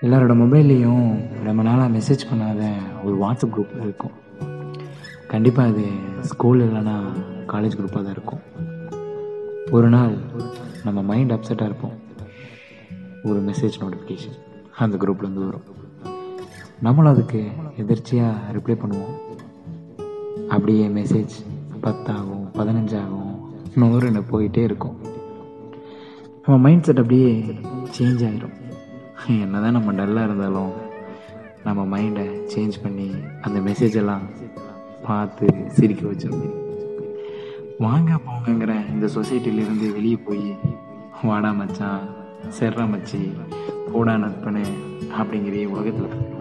எல்லாரோட மொபைல்லையும் ரொம்ப நாளாக மெசேஜ் பண்ணாத ஒரு வாட்ஸ்அப் குரூப் இருக்கும் கண்டிப்பாக அது ஸ்கூல் இல்லைன்னா காலேஜ் குரூப்பாக தான் இருக்கும் ஒரு நாள் நம்ம மைண்ட் அப்செட்டாக இருப்போம் ஒரு மெசேஜ் நோட்டிஃபிகேஷன் அந்த குரூப்லேருந்து வரும் நம்மளும் அதுக்கு எதிர்ச்சியாக ரிப்ளை பண்ணுவோம் அப்படியே மெசேஜ் பத்தாகும் பதினஞ்சாகும் நூறுன்னு போயிட்டே இருக்கும் நம்ம மைண்ட் செட் அப்படியே சேஞ்ச் ஆகிரும் என்னதான் நம்ம டல்லாக இருந்தாலும் நம்ம மைண்டை சேஞ்ச் பண்ணி அந்த மெசேஜ் எல்லாம் பார்த்து சிரிக்க வச்சிடும் வாங்க போங்கங்கிற இந்த சொசைட்டிலேருந்து வெளியே போய் வாடா மச்சான் செர்றா மச்சி போடா நட்பனு அப்படிங்கிற உலகத்தில்